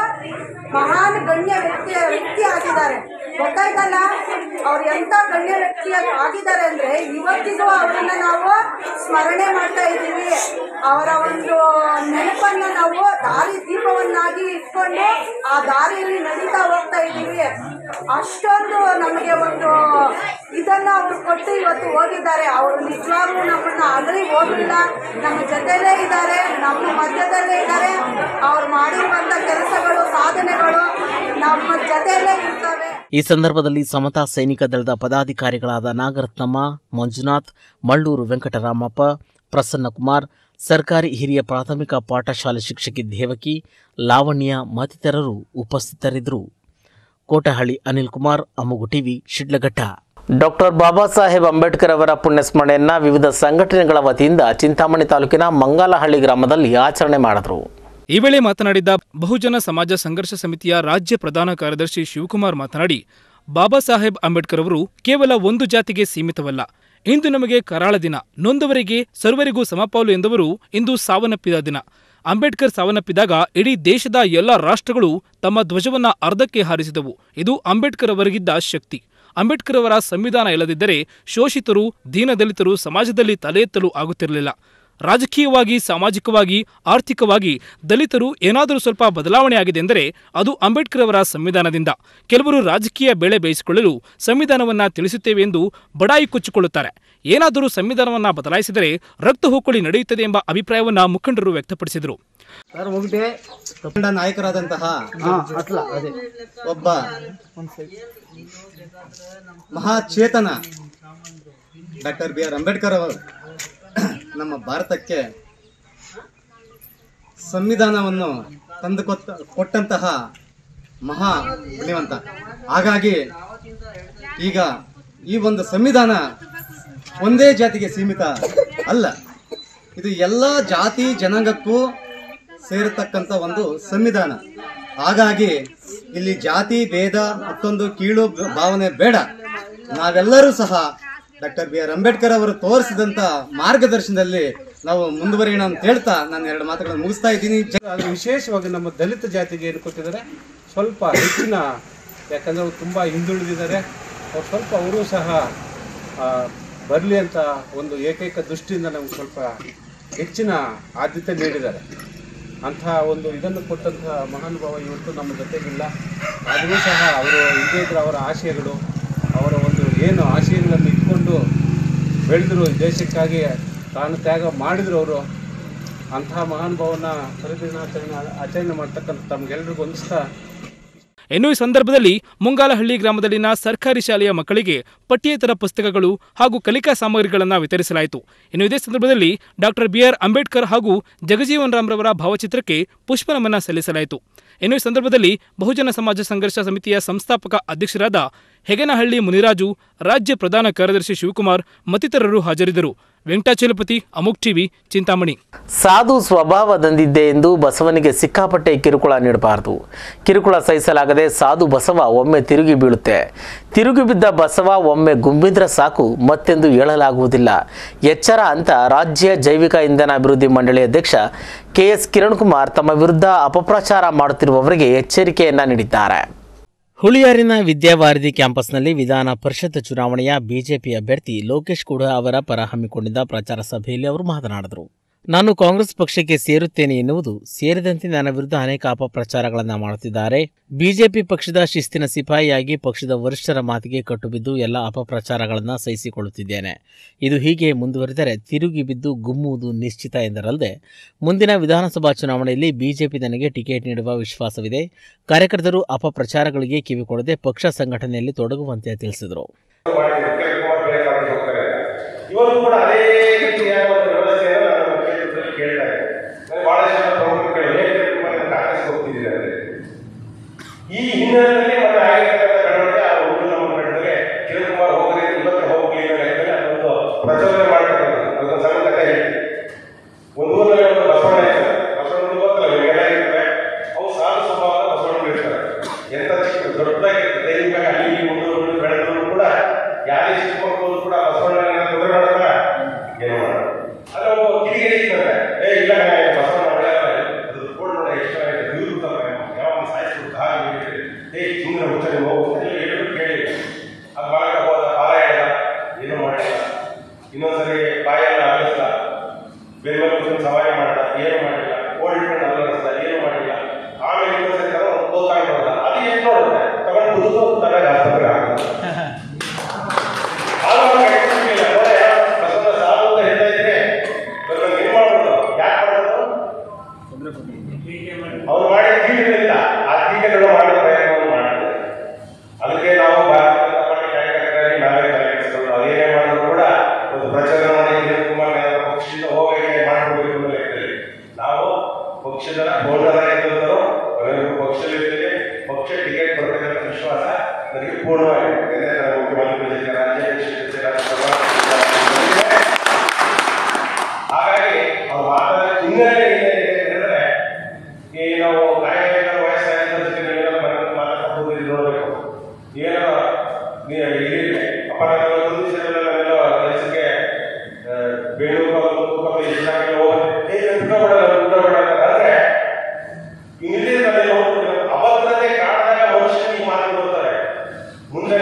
ಮಹಾನ್ ಗಣ್ಯ ವ್ಯಕ್ತಿ ವ್ಯಕ್ತಿ ಆಗಿದ್ದಾರೆ ಗೊತ್ತಾಯ್ತಲ್ಲ ಅವ್ರು ಎಂತ ಗಣ್ಯ ವ್ಯಕ್ತಿ ಆಗಿದ್ದಾರೆ ಅಂದ್ರೆ ಇವತ್ತಿಗೂ ಅವರನ್ನ ನಾವು ಸ್ಮರಣೆ ಮಾಡ್ತಾ ಇದ್ದೀವಿ ಅವರ ಒಂದು ನೆನಪನ್ನ ನಾವು ದಾರಿ ದೀಪವನ್ನಾಗಿ ಇಟ್ಕೊಂಡು ಆ ದಾರಿಯಲ್ಲಿ ನಡೀತಾ ಹೋಗ್ತಾ ಇದ್ದೀವಿ ಅಷ್ಟೊಂದು ನಮಗೆ ಒಂದು ಇದನ್ನ ಅವರು ಕೊಟ್ಟು ಇವತ್ತು ಹೋಗಿದ್ದಾರೆ ಅವರು ನಿಜವಾಗ್ಲೂ ನಮ್ಮನ್ನ ಅಗಲಿ ಹೋಗಿಲ್ಲ ನಮ್ಮ ಜೊತೆಲೇ ಇದ್ದಾರೆ ನಮ್ಮ ಮಧ್ಯದಲ್ಲೇ ಇದ್ದಾರೆ ಅವ್ರು ಮಾಡಿರುವಂತ ಕೆಲಸಗಳು ಸಾಧನೆಗಳು ನಮ್ಮ ಜೊತೆಯಲ್ಲೇ ಇರ್ತವೆ ಈ ಸಂದರ್ಭದಲ್ಲಿ ಸಮತಾ ಸೈನಿಕ ದಳದ ಪದಾಧಿಕಾರಿಗಳಾದ ನಾಗರತ್ನಮ್ಮ ಮಂಜುನಾಥ್ ಮಳ್ಳೂರು ವೆಂಕಟರಾಮಪ್ಪ ಪ್ರಸನ್ನಕುಮಾರ್ ಸರ್ಕಾರಿ ಹಿರಿಯ ಪ್ರಾಥಮಿಕ ಪಾಠಶಾಲೆ ಶಿಕ್ಷಕಿ ದೇವಕಿ ಲಾವಣ್ಯ ಮತ್ತಿತರರು ಉಪಸ್ಥಿತರಿದ್ದರು ಕೋಟಹಳ್ಳಿ ಅನಿಲ್ ಕುಮಾರ್ ಅಮ್ಮುಗು ಟಿವಿ ಶಿಡ್ಲಘಟ್ಟ ಡಾಕ್ಟರ್ ಬಾಬಾ ಸಾಹೇಬ್ ಅಂಬೇಡ್ಕರ್ ಅವರ ಪುಣ್ಯಸ್ಮರಣೆಯನ್ನ ವಿವಿಧ ಸಂಘಟನೆಗಳ ವತಿಯಿಂದ ಚಿಂತಾಮಣಿ ತಾಲೂಕಿನ ಮಂಗಾಲಹಳ್ಳಿ ಗ್ರಾಮದಲ್ಲಿ ಆಚರಣೆ ಮಾಡಿದರು ಈ ವೇಳೆ ಮಾತನಾಡಿದ ಬಹುಜನ ಸಮಾಜ ಸಂಘರ್ಷ ಸಮಿತಿಯ ರಾಜ್ಯ ಪ್ರಧಾನ ಕಾರ್ಯದರ್ಶಿ ಶಿವಕುಮಾರ್ ಮಾತನಾಡಿ ಬಾಬಾ ಸಾಹೇಬ್ ಅಂಬೇಡ್ಕರ್ ಅವರು ಕೇವಲ ಒಂದು ಜಾತಿಗೆ ಸೀಮಿತವಲ್ಲ ಇಂದು ನಮಗೆ ಕರಾಳ ದಿನ ನೊಂದವರಿಗೆ ಸರ್ವರಿಗೂ ಸಮಪಾಲು ಎಂದವರು ಇಂದು ಸಾವನ್ನಪ್ಪಿದ ದಿನ ಅಂಬೇಡ್ಕರ್ ಸಾವನ್ನಪ್ಪಿದಾಗ ಇಡೀ ದೇಶದ ಎಲ್ಲ ರಾಷ್ಟ್ರಗಳು ತಮ್ಮ ಧ್ವಜವನ್ನ ಅರ್ಧಕ್ಕೆ ಹಾರಿಸಿದವು ಇದು ಅಂಬೇಡ್ಕರ್ ಅವರಿಗಿದ್ದ ಶಕ್ತಿ ಅಂಬೇಡ್ಕರ್ ಅವರ ಸಂವಿಧಾನ ಇಲ್ಲದಿದ್ದರೆ ಶೋಷಿತರು ದೀನದಲಿತರು ಸಮಾಜದಲ್ಲಿ ತಲೆ ಎತ್ತಲು ಆಗುತ್ತಿರಲಿಲ್ಲ ರಾಜಕೀಯವಾಗಿ ಸಾಮಾಜಿಕವಾಗಿ ಆರ್ಥಿಕವಾಗಿ ದಲಿತರು ಏನಾದರೂ ಸ್ವಲ್ಪ ಬದಲಾವಣೆ ಆಗಿದೆ ಎಂದರೆ ಅದು ಅಂಬೇಡ್ಕರ್ ಅವರ ಸಂವಿಧಾನದಿಂದ ಕೆಲವರು ರಾಜಕೀಯ ಬೆಳೆ ಬೇಯಿಸಿಕೊಳ್ಳಲು ಸಂವಿಧಾನವನ್ನ ತಿಳಿಸುತ್ತೇವೆ ಎಂದು ಬಡಾಯಿ ಕೊಚ್ಚಿಕೊಳ್ಳುತ್ತಾರೆ ಏನಾದರೂ ಸಂವಿಧಾನವನ್ನ ಬದಲಾಯಿಸಿದರೆ ರಕ್ತ ಹೊಕ್ಕುಳಿ ನಡೆಯುತ್ತದೆ ಎಂಬ ಅಭಿಪ್ರಾಯವನ್ನ ಮುಖಂಡರು ವ್ಯಕ್ತಪಡಿಸಿದರು ಸರ್ ಒಗಟೆ ಕಂಡ ನಾಯಕರಾದಂತಹ ಅದೇ ಒಬ್ಬ ಮಹಾಚೇತನ ಡಾಕ್ಟರ್ ಬಿ ಆರ್ ಅಂಬೇಡ್ಕರ್ ಅವರು ನಮ್ಮ ಭಾರತಕ್ಕೆ ಸಂವಿಧಾನವನ್ನು ತಂದು ಕೊತ್ತ ಕೊಟ್ಟಂತಹ ಮಹಾ ಪುಣ್ಯವಂತ ಹಾಗಾಗಿ ಈಗ ಈ ಒಂದು ಸಂವಿಧಾನ ಒಂದೇ ಜಾತಿಗೆ ಸೀಮಿತ ಅಲ್ಲ ಇದು ಎಲ್ಲ ಜಾತಿ ಜನಾಂಗಕ್ಕೂ ಸೇರತಕ್ಕಂಥ ಒಂದು ಸಂವಿಧಾನ ಹಾಗಾಗಿ ಇಲ್ಲಿ ಜಾತಿ ಭೇದ ಮತ್ತೊಂದು ಕೀಳು ಬ- ಭಾವನೆ ಬೇಡ ನಾವೆಲ್ಲರೂ ಸಹ ಡಾಕ್ಟರ್ ಬಿ ಆರ್ ಅಂಬೇಡ್ಕರ್ ಅವರು ತೋರಿಸಿದಂತ ಮಾರ್ಗದರ್ಶನದಲ್ಲಿ ನಾವು ಮುಂದುವರಿಯೋಣ ಅಂತ ಹೇಳ್ತಾ ನಾನು ಎರಡು ಮಾತುಗಳನ್ನು ಮುಗಿಸ್ತಾ ಇದ್ದೀನಿ ಜೈ- ಆದರೆ ವಿಶೇಷವಾಗಿ ನಮ್ಮ ದಲಿತ ಜಾತಿಗೆ ಏನು ಕೊಟ್ಟಿದ್ದಾರೆ ಸ್ವಲ್ಪ ಹೆಚ್ಚಿನ ಯಾಕಂದರೆ ಅವ್ರು ತುಂಬ ಹಿಂದುಳಿದಿದ್ದಾರೆ ಅವ್ರು ಸ್ವಲ್ಪ ಅವರು ಸಹ ಬರಲಿ ಅಂತ ಒಂದು ಏಕೈಕ ದೃಷ್ಟಿಯಿಂದ ನಮ್ಗೆ ಸ್ವಲ್ಪ ಹೆಚ್ಚಿನ ಆದ್ಯತೆ ನೀಡಿದ್ದಾರೆ ಅಂತಹ ಒಂದು ಇದನ್ನು ಕೊಟ್ಟಂತಹ ಮಹಾನುಭಾವ ಇವತ್ತು ನಮ್ಮ ಜೊತೆಗಿಲ್ಲ ಆದರೂ ಸಹ ಅವರು ಇಲ್ಲದೇ ಇದ್ರೆ ಅವರ ಆಶಯಗಳು ಅವರ ಒಂದು ಏನು ಆಶಯಗಳನ್ನು ಇಟ್ಕೊಂಡು ಬೆಳೆದರು ಈ ದೇಶಕ್ಕಾಗಿ ತಾನು ತ್ಯಾಗ ಮಾಡಿದ್ರು ಅವರು ಅಂತಹ ಮಹಾನುಭಾವನ ಪರಿದಿನಾಚರಣೆ ಆಚರಣೆ ಮಾಡ್ತಕ್ಕಂಥ ತಮಗೆಲ್ಲರಿಗೂ ಹೊಂದಿಸ್ತಾ ಇನ್ನು ಈ ಸಂದರ್ಭದಲ್ಲಿ ಮುಂಗಾಲಹಳ್ಳಿ ಗ್ರಾಮದಲ್ಲಿನ ಸರ್ಕಾರಿ ಶಾಲೆಯ ಮಕ್ಕಳಿಗೆ ಪಠ್ಯೇತರ ಪುಸ್ತಕಗಳು ಹಾಗೂ ಕಲಿಕಾ ಸಾಮಗ್ರಿಗಳನ್ನು ವಿತರಿಸಲಾಯಿತು ಇನ್ನು ಇದೇ ಸಂದರ್ಭದಲ್ಲಿ ಡಾಕ್ಟರ್ ಬಿಆರ್ ಅಂಬೇಡ್ಕರ್ ಹಾಗೂ ಜಗಜೀವನ್ ರಾಮ್ರವರ ಭಾವಚಿತ್ರಕ್ಕೆ ಪುಷ್ಪನಮನ ಸಲ್ಲಿಸಲಾಯಿತು ಇನ್ನು ಈ ಸಂದರ್ಭದಲ್ಲಿ ಬಹುಜನ ಸಮಾಜ ಸಂಘರ್ಷ ಸಮಿತಿಯ ಸಂಸ್ಥಾಪಕ ಅಧ್ಯಕ್ಷರಾದ ಹೆಗನಹಳ್ಳಿ ಮುನಿರಾಜು ರಾಜ್ಯ ಪ್ರಧಾನ ಕಾರ್ಯದರ್ಶಿ ಶಿವಕುಮಾರ್ ಮತ್ತಿತರರು ಹಾಜರಿದ್ದರು ವೆಂಕಟಾಚಲಪತಿ ಅಮುಕ್ ಟಿವಿ ಚಿಂತಾಮಣಿ ಸಾಧು ಸ್ವಭಾವದಂದಿದ್ದೆ ಎಂದು ಬಸವನಿಗೆ ಸಿಕ್ಕಾಪಟ್ಟೆ ಕಿರುಕುಳ ನೀಡಬಾರದು ಕಿರುಕುಳ ಸಹಿಸಲಾಗದೆ ಸಾಧು ಬಸವ ಒಮ್ಮೆ ತಿರುಗಿ ಬೀಳುತ್ತೆ ತಿರುಗಿ ಬಿದ್ದ ಬಸವ ಒಮ್ಮೆ ಗುಂಬಿದ್ರೆ ಸಾಕು ಮತ್ತೆಂದು ಹೇಳಲಾಗುವುದಿಲ್ಲ ಎಚ್ಚರ ಅಂತ ರಾಜ್ಯ ಜೈವಿಕ ಇಂಧನ ಅಭಿವೃದ್ಧಿ ಮಂಡಳಿ ಅಧ್ಯಕ್ಷ ಕೆ ಎಸ್ ಕಿರಣ್ ಕುಮಾರ್ ತಮ್ಮ ವಿರುದ್ಧ ಅಪಪ್ರಚಾರ ಮಾಡುತ್ತಿರುವವರಿಗೆ ಎಚ್ಚರಿಕೆಯನ್ನ ನೀಡಿದ್ದಾರೆ ಹುಳಿಯಾರಿನ ವಿದ್ಯಾವಾರಿಧಿ ಕ್ಯಾಂಪಸ್ನಲ್ಲಿ ವಿಧಾನ ಪರಿಷತ್ ಚುನಾವಣೆಯ ಬಿಜೆಪಿ ಅಭ್ಯರ್ಥಿ ಲೋಕೇಶ್ ಕೂಡ ಅವರ ಪರ ಹಮ್ಮಿಕೊಂಡಿದ್ದ ಪ್ರಚಾರ ಸಭೆಯಲ್ಲಿ ಅವರು ಮಾತನಾಡಿದರು ನಾನು ಕಾಂಗ್ರೆಸ್ ಪಕ್ಷಕ್ಕೆ ಸೇರುತ್ತೇನೆ ಎನ್ನುವುದು ಸೇರಿದಂತೆ ನನ್ನ ವಿರುದ್ಧ ಅನೇಕ ಅಪಪ್ರಚಾರಗಳನ್ನು ಮಾಡುತ್ತಿದ್ದಾರೆ ಬಿಜೆಪಿ ಪಕ್ಷದ ಶಿಸ್ತಿನ ಸಿಪಾಯಿಯಾಗಿ ಪಕ್ಷದ ವರಿಷ್ಠರ ಮಾತಿಗೆ ಕಟ್ಟುಬಿದ್ದು ಎಲ್ಲ ಅಪಪ್ರಚಾರಗಳನ್ನು ಸಹಿಸಿಕೊಳ್ಳುತ್ತಿದ್ದೇನೆ ಇದು ಹೀಗೆ ಮುಂದುವರಿದರೆ ತಿರುಗಿ ಬಿದ್ದು ಗುಮ್ಮುವುದು ನಿಶ್ಚಿತ ಎಂದರಲ್ಲದೆ ಮುಂದಿನ ವಿಧಾನಸಭಾ ಚುನಾವಣೆಯಲ್ಲಿ ಬಿಜೆಪಿ ನನಗೆ ಟಿಕೆಟ್ ನೀಡುವ ವಿಶ್ವಾಸವಿದೆ ಕಾರ್ಯಕರ್ತರು ಅಪಪ್ರಚಾರಗಳಿಗೆ ಕಿವಿಕೊಡದೆ ಪಕ್ಷ ಸಂಘಟನೆಯಲ್ಲಿ ತೊಡಗುವಂತೆ ತಿಳಿಸಿದರು ಇವತ್ತು ಕೂಡ ಅದೇ ರೀತಿಯ ಒಂದು ವ್ಯವಸ್ಥೆಯನ್ನು ನಾನು ಕ್ಷೇತ್ರದಲ್ಲಿ ಕೇಳ್ತಾ ಇದ್ದೇನೆ ನನಗೆ ಬಹಳ ಜನ ಪ್ರಮುಖರು ಹೇಗೆ ಕಾಂಗ್ರೆಸ್ ಹೋಗ್ತಿದ್ದೀರಾ ಈ ಹಿನ್ನೆಲೆಯಲ್ಲಿ ಮತ್ತೆ ಆಗಿರ್ತಕ್ಕಂಥ ಬೆಳವಣಿಗೆ ಆ ಹುಡುಗ ನಮ್ಮ ಬೆಟ್ಟದಲ್ಲಿ ಕಿರಣ್ ಹೋಗದೆ ಇವತ್ತು ಹೋಗ್ಲಿಲ್ಲ ಲೆಕ್ಕದಲ್ಲಿ ಅದೊಂದು ಪ್ರಚೋದನೆ ಮಾಡ್ತಕ್ಕಂಥದ್ದು ಅದೊಂದು ಸಣ್ಣ ಕಥೆ ಹೇಳ್ತೀನಿ ಒಂದು ಊರಲ್ಲಿ ಒಂದು ಬಸವಣ್ಣ ಇರ್ತಾರೆ ಬಸವಣ್ಣ ಗೊತ್ತಲ್ಲ ನಿಮಗೆಲ್ಲ ಇರ್ತವೆ ಅವು ಸಾಲು ಸ್ವಭಾವದ ಬಸವಣ್ಣ ಇರ್ತಾರೆ ಎಂತ ಚಿಕ್ಕ ದೊಡ್ಡದಾಗಿರ್ತದೆ ದೈವಿಕ ಅಲ್ಲಿ ಇಲ್ಲಿ ಮುಂದೆ ಬೆಳೆದ್ರು ಕೂಡ ಯಾರೇ ಚಿಕ್ಕ ಮಕ್ಕಳು ಕೂಡ ಬಸವಣ್ಣ ತೊಂದರೆ ಮಾಡ್ತಾರ ಏನು ಮಾಡಲ್ಲ ಅದ್ರ ಒಬ್ಬ ಕಿಡಿಗೇಡಿ ಇರ್ತದೆ ಏ ಇಲ್ಲ ಕಣೆ, ಬಸವಣ್ಣ ಬೆಳೆಯಲ್ಲ ಅದು ಕೋಡ್ ನೋಡಿ ಎಷ್ಟು ಇವ್ರು ಯಾವ ಸಾಯಿಸ್ಬಿಟ್ಟು ಹಾಗೆ ಏ ಸುಮ್ಮನೆ ಹುಚ್ಚ ನೀವು ಹೋಗು ಅಂತ ಹೇಳಿ ಕೇಳಿ ಅದು ಮಾಡಕ ಹೋದ ಪಾಲ ಹೇಳಿದ ಏನು ಮಾಡಿಲ್ಲ ಇನ್ನೊಂದ್ಸರಿ ಬಾಯೆಲ್ಲ ಅಲ್ಲಿಸ್ದ ಬೇರೆ ಕುತ್ಕೊಂಡು ಸವಾರಿ ಮಾಡ್ದ ಏನು ಮಾಡಿಲ್ಲ ಓಲ್ಡ್ ಅಲ್ಲಿಸ್ದ ಏನು ಮಾಡಿಲ್ಲ ಆಮೇಲೆ ಇನ್ನೊಂದ್ಸರಿ ತರ ಒಂದು ತೋತಾಗ ನೋಡ್ದ ಅದು ಎಷ್ಟು ನೋಡುತ್ತೆ ತಗೊಂಡು ಕುದಿದು ತಲೆಗೆ ಆಸ್ಪತ್ರೆ ಹಾಕಿದ ಆವಾಗ ಕಟ್ಟಿರ್ಲಿಲ್ಲ ನೋಡೆ ಬಸವನ ಸಾಲು ಅಂತ ಹೇಳ್ತಾ ಇದ್ರೆ ಬಸವನ ಏನ್ ಮಾಡೋದು ಯಾಕೆ ಮಾಡೋದು ಅವ್ರು ಮಾಡಿದ ಕೀಟಗಳಿಂದ ಆ ಕೀಟಗಳು ಮಾಡೋ ಪ್ರಯತ್ನವನ್ನು ಮಾಡ್ತಾರೆ ಅದಕ್ಕೆ ನಾವು ಭಾರತೀಯ ಜನತಾ ಪಾರ್ಟಿ ಕಾರ್ಯಕರ್ತರಾಗಿ ನಾವೇ ತಲೆಕೆಡಿಸ್ಕೊಂಡು ಅದೇನೇ ಮಾಡಿದ್ರು ಕೂಡ ಒಂದು ಪ್ರಚಾರ ಮಾಡಿ ಕಿರಣ್ ಕುಮಾರ್ ಅವರ ಪಕ್ಷದಿಂದ ಹೋಗಕ್ಕೆ ಮಾಡ್ಕೊಡ್ಬೇಕು ಅನ್ನೋ ಲೆಕ್ಕದಲ್ಲಿ ನಾವು ಪಕ್ಷದ ಪೂರ್ಣರಾಗಿದ್ದರು ಅವರಿಗೆ ಪಕ್ಷದಲ್ಲಿದ್ದೇವೆ ಪಕ್ಷ ಟಿಕೆಟ್ ಬರ್ತಕ್ಕಂಥ ವಿಶ್ವಾಸ ನನಗೆ ಪೂರ್ಣವಾಗಿದೆ ಯಾಕಂದ್ರೆ ನನ್ನ ಮುಖ್ಯಮಂತ್ರಿ ಜೊತೆ ರಾಜ್ಯಾಧ್ಯಕ್ಷರ ಜೊತೆ ರಾಜ್ಯಸಭಾ ಹಾಗಾಗಿ ಅವ್ರು ಮಾತಾಡ ಹಿನ್ನೆಲೆ ಏನಿದೆ ಹೇಳಿದ್ರೆ ಈ ನಾವು ಕಾರ್ಯಕ್ರಮ ವಯಸ್ಸಾಗಿದ್ದ ಜೊತೆ ನೀವೆಲ್ಲ ಮನೆ ಮಾತಾಡ್ಕೊಂಡು ಇದು ನೋಡಬೇಕು ಏನೋ ನೀವು ಇಲ್ಲಿ ಅಪ್ಪ ನಾನು ಒಂದು ದಿವಸದಲ್ಲ ನಾನೆಲ್ಲ ಕೆಲಸಕ್ಕೆ ಬೇಲೂರು ತೂಕ ಇಷ್ಟಾಗಿ ಹೋಗುತ್ತೆ ಏ ದುಡ್ಡ ಬೇಡ ದುಡ್ಡ ಬೇಡ ಅಂದ್ರೆ ಇಲ್ಲಿ ಅಭದ್ರತೆ ಕಾರಣದಾಗ ಮನುಷ್ಯನಿಗೆ ಮಾತು ಬರ್ತಾರೆ ಮುಂದೆ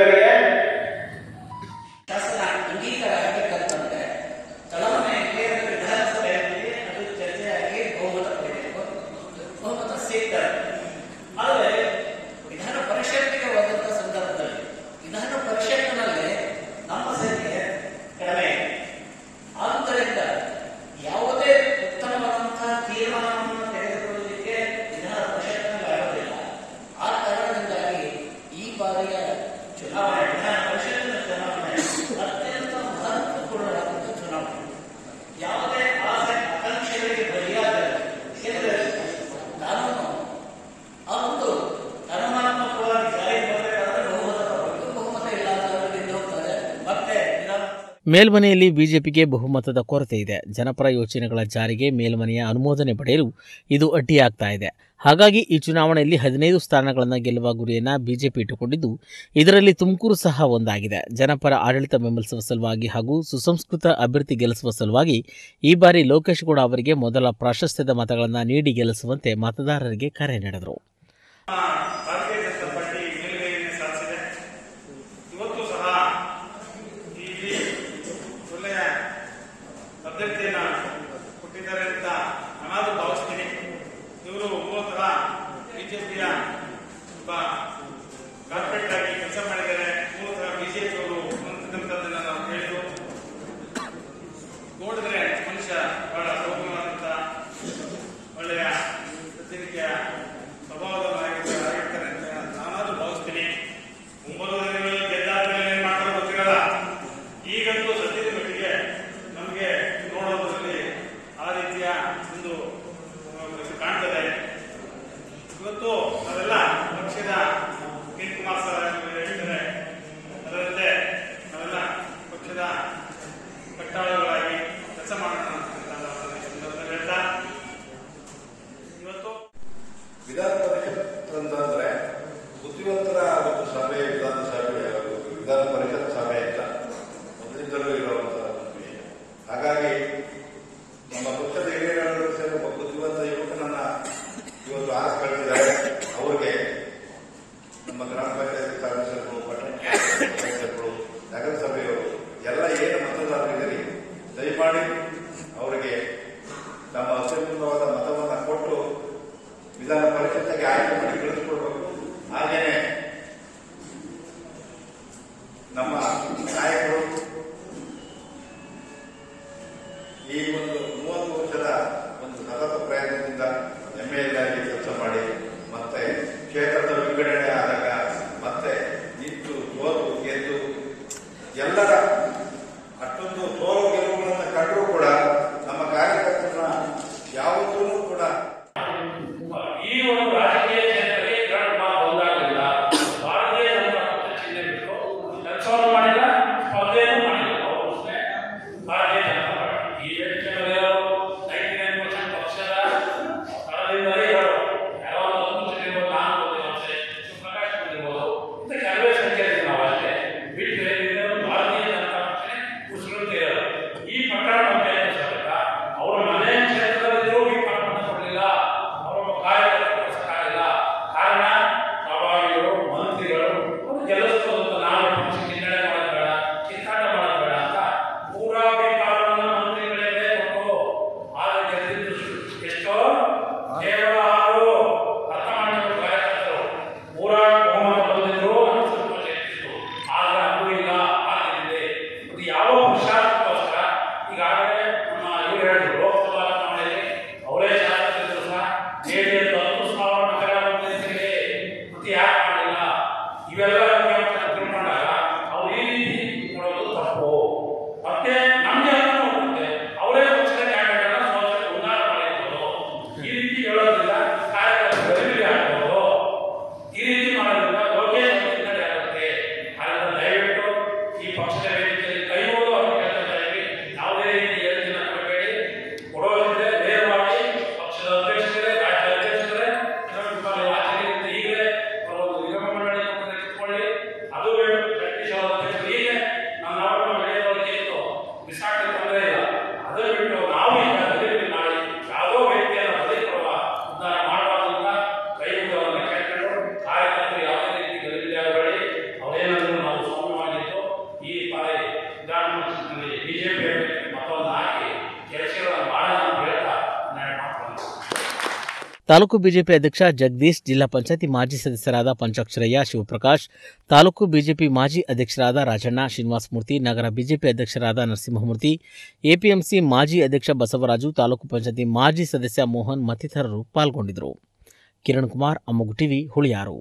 ಮೇಲ್ಮನೆಯಲ್ಲಿ ಬಿಜೆಪಿಗೆ ಬಹುಮತದ ಕೊರತೆ ಇದೆ ಜನಪರ ಯೋಜನೆಗಳ ಜಾರಿಗೆ ಮೇಲ್ಮನೆಯ ಅನುಮೋದನೆ ಪಡೆಯಲು ಇದು ಅಡ್ಡಿಯಾಗ್ತಾ ಇದೆ ಹಾಗಾಗಿ ಈ ಚುನಾವಣೆಯಲ್ಲಿ ಹದಿನೈದು ಸ್ಥಾನಗಳನ್ನು ಗೆಲ್ಲುವ ಗುರಿಯನ್ನು ಬಿಜೆಪಿ ಇಟ್ಟುಕೊಂಡಿದ್ದು ಇದರಲ್ಲಿ ತುಮಕೂರು ಸಹ ಒಂದಾಗಿದೆ ಜನಪರ ಆಡಳಿತ ಬೆಂಬಲಿಸುವ ಸಲುವಾಗಿ ಹಾಗೂ ಸುಸಂಸ್ಕೃತ ಅಭ್ಯರ್ಥಿ ಗೆಲ್ಲಿಸುವ ಸಲುವಾಗಿ ಈ ಬಾರಿ ಲೋಕೇಶ್ ಗೌಡ ಅವರಿಗೆ ಮೊದಲ ಪ್ರಾಶಸ್ತ್ಯದ ಮತಗಳನ್ನು ನೀಡಿ ಗೆಲ್ಲಿಸುವಂತೆ ಮತದಾರರಿಗೆ ಕರೆ ನೀಡಿದರು ಭಾರತೀಯ ಜನತಾ ಪಾರ್ಟಿ ಮೇಲುಗೈಯನ್ನು ಸಾಧಿಸಿದೆ ಇವತ್ತು ಸಹ ಇಲ್ಲಿ ಒಳ್ಳೆಯ ಅಭ್ಯರ್ಥಿಯನ್ನ ಕೊಟ್ಟಿದ್ದಾರೆ ಅಂತ ನಾನಾದ್ರೂ ಭಾವಿಸ್ತೀನಿ ಇವರು ಮೂಲತಃ ಬಿಜೆಪಿಯ ಒಬ್ಬ ಕಾರ್ಪೊರೇಟ್ ಆಗಿ ಕೆಲಸ ಮಾಡಿದ್ದಾರೆ ಮೂಲತಃ ಬಿಜೆಪಿ ಅವರು ಅಂತಕ್ಕಂಥದ್ದನ್ನ ನಾವು ಕೇಳಿದ್ರು ನೋಡಿದ್ರೆ ಮನುಷ್ಯ ಬಹಳ ಸೌಮ್ಯವಾದಂತ ಒಳ್ಳೆಯ ಸಜ್ಜನಿಕೆಯ ಸ್ವಭಾವದವರಾಗಿರ್ತಾರೆ ಅಂತ ನಾನಾದ್ರೂ ಭಾವಿಸ್ತೀನಿ ಮುಂಬರುವ ದಿನಗಳಲ್ಲಿ ಗೆದ್ದಾದ್ಮೇಲೆ ಏನ್ ಮಾಡ್ತಾರೋ ಗೊತ್ತಿರಲ್ಲ ಈಗಂತೂ ಸದ್ಯದ ಮಟ್ಟಿಗೆ ನಮಗೆ ನೋಡೋದ್ರಲ್ಲಿ ಆ ರೀತಿಯ ಒಂದು ಆ, ಇದು ಕಾಣ್ತದೆ ಇವತ್ತು ನಾವೆಲ್ಲ ಪಕ್ಷದ ಕಿನ್ ಕುಮಾರ್ ಸರ್ ಹೇಳ್ತಾರೆ ಅದರಂತೆ ನಾವೆಲ್ಲ ಪಕ್ಷದ ಕಟ್ಟಾಳುಗಳಾಗಿ ಕೆಲಸ ಮಾಡೋಣ ಅಂತ ಈ ಸಂದರ್ಭದಲ್ಲಿ ಹೇಳ್ತಾ ಇವತ್ತು ವಿಧಾನ ಪರಿಷತ್ ಅಂತಂದ್ರೆ ಬುದ್ಧಿವಂತರ ಒಂದು ಸಭೆ ವಿಧಾನ ಸಭೆ ವಿಧಾನ ಪರಿಷತ್ ಸಭೆ ಅಂತ ಮೊದಲಿಂದಲೂ ಇರುವಂತಹ ಒಂದು ವಿಷಯ ಹಾಗಾಗಿ ನಮ್ಮ ಪಕ್ಷದ ಹಿರಿಯರಾದರೂ ಸೇರಿ ಒಬ್ಬ ಬುದ್ಧಿವಂತ ಯುವಕನನ್ನ ಇವತ್ತು ಆರಿಸಿ ಕಳಿಸಿದ್ದಾರೆ ಅವ್ರಿಗೆ ನಮ್ಮ ಗ್ರಾಮ ಪಂಚಾಯತ್ ಸದಸ್ಯರು ಪಟ್ಟಣ ಸದಸ್ಯರು ನಗರಸಭೆಯವರು ಎಲ್ಲ ಏನು ಮತದಾರರಿದ್ದೀರಿ ದಯಮಾಡಿ ಅವರಿಗೆ ತಮ್ಮ ಅತ್ಯುತ್ತಮವಾದ ಮತವನ್ನು ಕೊಟ್ಟು ವಿಧಾನ ಪರಿಷತ್ಗೆ ಆಯ್ಕೆ ಮಾಡಿ ಕಳಿಸ್ಕೊಡ್ಬೇಕು ಹಾಗೇನೆ ನಮ್ಮ ನಾಯಕರು ಈ ಒಂದು ಮೂವತ್ತು ವರ್ಷದ ಒಂದು ಸತತ ಪ್ರಯತ್ನದಿಂದ ಎಂ ಎಲ್ ಆಗಿ ಕೆಲಸ ಮಾಡಿ ಮತ್ತೆ ಕ್ಷೇತ್ರದ ವಿಂಗಡಣೆ ಆದಾಗ ಮತ್ತೆ ನಿಂತು ಸೋತು ಗೆದ್ದು ಎಲ್ಲರ ಅಷ್ಟೊಂದು ಸೋಲು ಗೆಲುವುಗಳನ್ನು ಕಂಡರೂ ಕೂಡ ನಮ್ಮ ಕಾರ್ಯಕರ್ತರನ್ನ ಯಾವತ್ತೂ ಕೂಡ ಈ ಒಂದು ರಾಜಕೀಯ ಕ್ಷೇತ್ರಕ್ಕೆ ಕಿರಣ್ ಕುಮಾರ್ ಬಂದಾಗಲಿಲ್ಲ ಭಾರತೀಯ ಜನತಾ ಪಕ್ಷ ಚಿಹ್ನೆ ಬಿಟ್ಟು ಕೆಲಸವನ್ನು ಮಾಡಿಲ್ಲ ಸ್ಪರ್ಧೆಯನ್ನು ಮಾಡಿಲ್ಲ ಅವರು ಅಷ್ಟೇ ಭಾರತೀಯ ಜನತಾ ಪಾರ್ಟಿ ಈ ವೇದಿಕೆಯಲ್ಲಿ ನೈಂಟಿ ನೈನ್ ಪರ್ಸೆಂಟ್ ಪಕ್ಷದ ಸ್ಥಳದಿಂದಲೇ ಇರೋರು ಯಾರೋ ಒಂದು ಹತ್ತು ಜನ ಇರ್ಬೋದು ನಾನು ಬಂದಿರೋದು ಪ್ರಕಾಶ್ ಬಂದಿರ್ಬೋದು ಇಂಥ ಕೆಲವೇ ಸಂಖ್ಯೆಯಲ್ಲಿ ನಾವು ಅಷ್ಟೇ ಬಿಟ್ಟರೆ ಇದನ್ನು ಭಾರತೀಯ ಜನತಾ ಪಕ್ಷನೇ ಉಸಿರುತ್ತಾ ಇರೋದು ಈ ಪಟ್ಟಣ ಪಂಚಾಯತ್ ಸಮೇತ ಅವರ ಮನೆ ಕ್ಷೇತ್ರದಲ್ಲಿದ್ದರೂ ಈ ಪಟ್ಟಣ ಕೊಡಲಿಲ್ಲ ಅವರ ಕಾರ್ಯಕರ್ತರು ಕಳಿಸಕ್ಕಾಗಿಲ್ಲ ಕಾರಣ ಸ್ವಾಭಾವಿಕರು ಮಂತ್ರಿಗಳು ಅವರು ಗೆಲ್ಲಿಸ್ಬೋದು ಅಂತ ನಾವು ಪಕ್ಷಕ್ಕೆ ಹಿನ್ನಡೆ ಮಾಡೋದು ಬೇಡ ಕಿತ್ತಾಟ ಮಾಡೋದು ಬೇಡ ಅಂತ ಪೂರಾಭಿಪ್ರಾಯವನ್ನು ಮಂತ್ರಿಗಳೇ ಕೊಟ್ಟು ಆದರೆ ಗೆದ್ದಿದ್ದು ಎಷ್ಟೋ ಕೇವಲ ಆರು ಅರ್ಥ ಮಾಡಿದ್ರು ಕಾರ್ಯಕರ್ತರು ಪೂರಾ ಬಹುಮತ ಬಂದಿದ್ರು ಅಂತ ಸಂತೋಷ ಇತ್ತು ಆದ್ರೆ ಅದು ಇಲ್ಲ ಆಗಿದ್ದೆ ಇದು ಯಾವ ಪುರುಷಾರ್ಥಕ್ಕೋಸ್ಕರ ಈಗಾಗಲೇ ನಮ್ಮ ಇವರು ಹೇಳಿದ್ರು ಲೋಕಸಭಾ ಚುನಾವಣೆಯಲ್ಲಿ ಅವರೇ ಶಾಸಕರಿದ್ರು ಸಹ ಜೆಡಿಎಸ್ ಹತ್ತು ಸಾವಿರ ಮತಗಳ ಬಂದಿದೆ ಮತ್ತೆ ಯಾಕೆ ಮಾಡಲಿಲ್ಲ ಇವೆಲ್ಲ ವಿಚಾರಗಳನ್ನ ತಿಳ್ಕೊಂಡಾಗ ಅವ್ರು ಈ ರೀತಿ ಕೊಡೋದು ತಪ್ಪು ಮತ್ತೆ ನಮ್ಗೆ ಅರ್ಥ ಹೋಗುತ್ತೆ ಅವರೇ ಪಕ್ಷದ ಕ್ಯಾಂಡಿಡೇಟ್ ಅನ್ನ ಸೋಲಿಸಿ ಉನ್ನಾರ ಮಾಡಿರ್ಬೋದು ಈ ರೀತಿ ಹೇಳೋದ್ರಿಂದ ಕಾರ್ಯಕರ್ತರು ಗರಿಬಿರಿ ಆಗ್ಬೋದು ಈ ರೀತಿ ಮಾಡೋದ್ರಿಂದ ಲೋಕೇಶ್ ಹಿನ್ನಡೆ ಆಗುತ್ತೆ ಆದ್ದರಿಂದ ದಯವಿಟ್ಟು ಈ ಪಕ್ಷದ ವೇದಿಕೆಯಲ್ಲಿ ಕೈ ಮುಗಿದು ಅವ್ರು ಕೇಳ್ತಾ ಇದ್ದೀವಿ ಯಾವುದೇ ರೀತಿ ಹೇಳಿಕೆನ ಕೊಡಬೇಡಿ ಕೊಡೋದಿದ್ರೆ ನೇರವಾಗಿ ಪಕ್ಷದ ಅಧ್ಯಕ್ಷರೇ ರಾಜ್ಯ ಅಧ್ಯಕ್ಷರೇ ಕಿರಣ್ ಆಚರಣೆಯಿಂದ ಈಗಲೇ ಅವರ ಒಂದು ನಿಗಮ ಮಂಡಳಿ ಕಿತ್ಕೊಳ್ಳಿ ಅದು ಬೇಡ ಜಗದೀಶ್ ಅವರ ಅಧ್ಯಕ್ಷರು ಹೀಗೆ ನಮ್ಮ ಅವರನ್ನು ಬೆಳೆಯೋದಕ್ಕೆ ಇತ್ತು ಬಿಸಾಕಿ ತೊಂದರೆ ಇಲ್ಲ ಅದು ಬಿಟ್ಟು ನಾವು ಈಗ ಗರಿಬಿರಿ ಮಾಡಿ ಯಾವುದೋ ವ್ಯಕ್ತಿಯನ್ನು ಬಲಿ ಕೊಡುವ ಉದ್ಧಾರ ಮಾಡಬಾರ್ದು ಅಂತ ಕೈ ಮುಗಿದವರನ್ನ ಕೇಳ್ಕೊಂಡು ಕಾರ್ಯಕರ್ತರು ಯಾವುದೇ ರೀತಿ ಗರಿಬಿರಿ ಆಗಬೇಡಿ ಅವರೇನಾದರೂ ನಾವು ಸೌಮ್ಯವಾಗಿದ್ದು ಈ ಬಾರಿ ವಿಧಾನ ಪರಿಷತ್ನಲ್ಲಿ ಬಿಜೆಪಿ ಮತವನ್ನು ಹಾಕಿ ಕೆಲಸಗಳನ್ನು ಮಾಡೋಣ ಅಂತ ಹೇಳ್ತಾ ನಾನು ಮಾತನಾಡ್ತೀನಿ ತಾಲೂಕು ಬಿಜೆಪಿ ಅಧ್ಯಕ್ಷ ಜಗದೀಶ್ ಜಿಲ್ಲಾ ಪಂಚಾಯತಿ ಮಾಜಿ ಸದಸ್ಯರಾದ ಪಂಚಾಕ್ಷರಯ್ಯ ಶಿವಪ್ರಕಾಶ್ ತಾಲೂಕು ಬಿಜೆಪಿ ಮಾಜಿ ಅಧ್ಯಕ್ಷರಾದ ರಾಜಣ್ಣ ಶ್ರೀನಿವಾಸಮೂರ್ತಿ ನಗರ ಬಿಜೆಪಿ ಅಧ್ಯಕ್ಷರಾದ ನರಸಿಂಹಮೂರ್ತಿ ಎಪಿಎಂಸಿ ಮಾಜಿ ಅಧ್ಯಕ್ಷ ಬಸವರಾಜು ತಾಲೂಕು ಪಂಚಾಯತಿ ಮಾಜಿ ಸದಸ್ಯ ಮೋಹನ್ ಮತ್ತಿತರರು ಪಾಲ್ಗೊಂಡಿದ್ದರು ಕಿರಣ್ ಕುಮಾರ್ ಅಮ್ಮಗು ಟಿವಿ ಹುಳಿಯಾರು